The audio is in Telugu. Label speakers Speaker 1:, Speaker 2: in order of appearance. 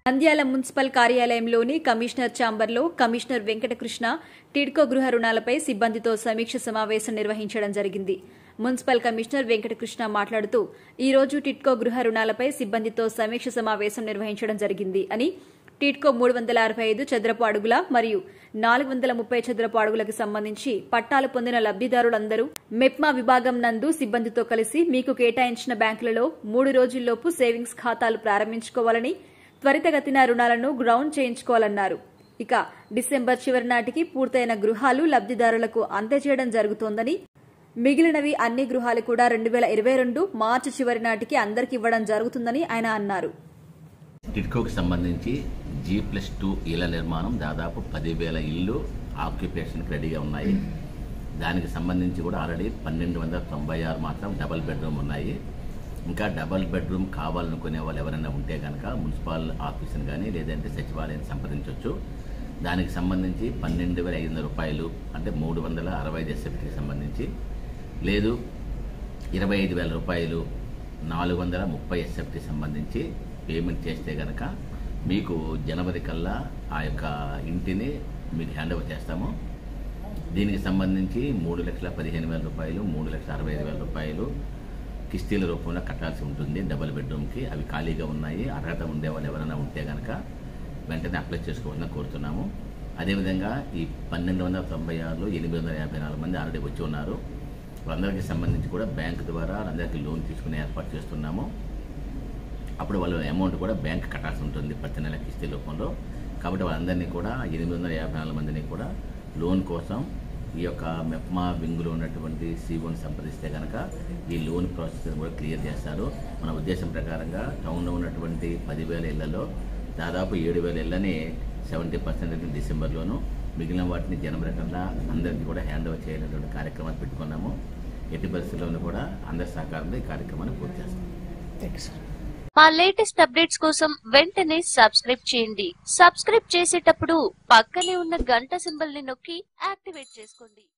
Speaker 1: నంద్యాల మున్సిపల్ కార్యాలయంలోని కమిషనర్ ఛాంబర్లో కమిషనర్ వెంకటకృష్ణ టిడ్కో గృహ రుణాలపై సిబ్బందితో సమీక్ష సమావేశం నిర్వహించడం జరిగింది మున్సిపల్ కమిషనర్ వెంకటకృష్ణ మాట్లాడుతూ ఈ రోజు టిడ్కో గృహ రుణాలపై సిబ్బందితో సమీక్ష సమావేశం నిర్వహించడం జరిగింది అని టిడ్కో మూడు వందల అరవై ఐదు చదరపు అడుగుల మరియు నాలుగు వందల ముప్పై చదరపు అడుగులకు సంబంధించి పట్టాలు పొందిన లబ్దిదారులందరూ మెప్మా విభాగం నందు సిబ్బందితో కలిసి మీకు కేటాయించిన బ్యాంకులలో మూడు రోజుల్లోపు సేవింగ్స్ ఖాతాలు ప్రారంభించుకోవాలని త్వరితగతిన రుణాలను గ్రౌండ్ చేయించుకోవాలన్నారు ఇక డిసెంబర్ చివరి నాటికి పూర్తయిన గృహాలు లబ్దిదారులకు అందజేయడం జరుగుతోందని మిగిలినవి అన్ని గృహాలు కూడా రెండు వేల ఇరవై రెండు మార్చి చివరి నాటికి అందరికి ఇవ్వడం జరుగుతుందని ఆయన అన్నారు
Speaker 2: టిడ్కోకి సంబంధించి జీ ప్లస్ టూ ఇళ్ల నిర్మాణం దాదాపు పదివేల ఇళ్ళు ఆక్యుపేషన్కి రెడీగా ఉన్నాయి దానికి సంబంధించి కూడా ఆల్రెడీ పన్నెండు వందల తొంభై ఆరు మాత్రం డబల్ బెడ్రూమ్ ఉన్నాయి ఇంకా డబల్ బెడ్రూమ్ కావాలనుకునే వాళ్ళు ఎవరైనా ఉంటే కనుక మున్సిపల్ ఆఫీస్ని కానీ లేదంటే సచివాలయాన్ని సంప్రదించవచ్చు దానికి సంబంధించి పన్నెండు వేల ఐదు వందల రూపాయలు అంటే మూడు వందల అరవై ఐదు ఎస్ఎఫ్టీకి సంబంధించి లేదు ఇరవై ఐదు వేల రూపాయలు నాలుగు వందల ముప్పై ఎస్ఎఫ్టీ సంబంధించి పేమెంట్ చేస్తే కనుక మీకు జనవరి కల్లా ఆ యొక్క ఇంటిని మీకు హ్యాండ్ ఓవర్ చేస్తాము దీనికి సంబంధించి మూడు లక్షల పదిహేను వేల రూపాయలు మూడు లక్షల అరవై ఐదు వేల రూపాయలు కిస్తీల రూపంలో కట్టాల్సి ఉంటుంది డబుల్ బెడ్రూమ్కి అవి ఖాళీగా ఉన్నాయి అర్హత ఉండే వాళ్ళు ఎవరైనా ఉంటే కనుక వెంటనే అప్లై చేసుకోవాలని కోరుతున్నాము అదేవిధంగా ఈ పన్నెండు వందల తొంభై ఆరులో ఎనిమిది వందల యాభై నాలుగు మంది ఆల్రెడీ వచ్చి ఉన్నారు వాళ్ళందరికీ సంబంధించి కూడా బ్యాంక్ ద్వారా అందరికీ లోన్ తీసుకునే ఏర్పాటు చేస్తున్నాము అప్పుడు వాళ్ళ అమౌంట్ కూడా బ్యాంక్ కట్టాల్సి ఉంటుంది ప్రతి నెల కిస్తీ రూపంలో కాబట్టి వాళ్ళందరినీ కూడా ఎనిమిది వందల యాభై నాలుగు మందిని కూడా లోన్ కోసం ఈ యొక్క మెప్మా వింగులో ఉన్నటువంటి సీఓని సంప్రదిస్తే కనుక ఈ లోన్ ప్రాసెస్ కూడా క్లియర్ చేస్తారు మన ఉద్దేశం ప్రకారంగా టౌన్లో ఉన్నటువంటి పదివేల ఇళ్లలో దాదాపు ఏడు వేల ఇళ్ళని సెవెంటీ పర్సెంట్ డిసెంబర్లోను మిగిలిన వాటిని జనవరి కల్లా అందరికీ కూడా హ్యాండ్ ఓవర్ చేయనటువంటి కార్యక్రమాలు పెట్టుకున్నాము ఎట్టి పరిస్థితుల్లోనూ కూడా అందరి సహకారంతో ఈ కార్యక్రమాన్ని పూర్తి చేస్తాం
Speaker 3: మా లేటెస్ట్ అప్డేట్స్ కోసం వెంటనే సబ్స్క్రైబ్ చేయండి సబ్స్క్రైబ్ చేసేటప్పుడు పక్కనే ఉన్న గంట సింబల్ ని నొక్కి యాక్టివేట్ చేసుకోండి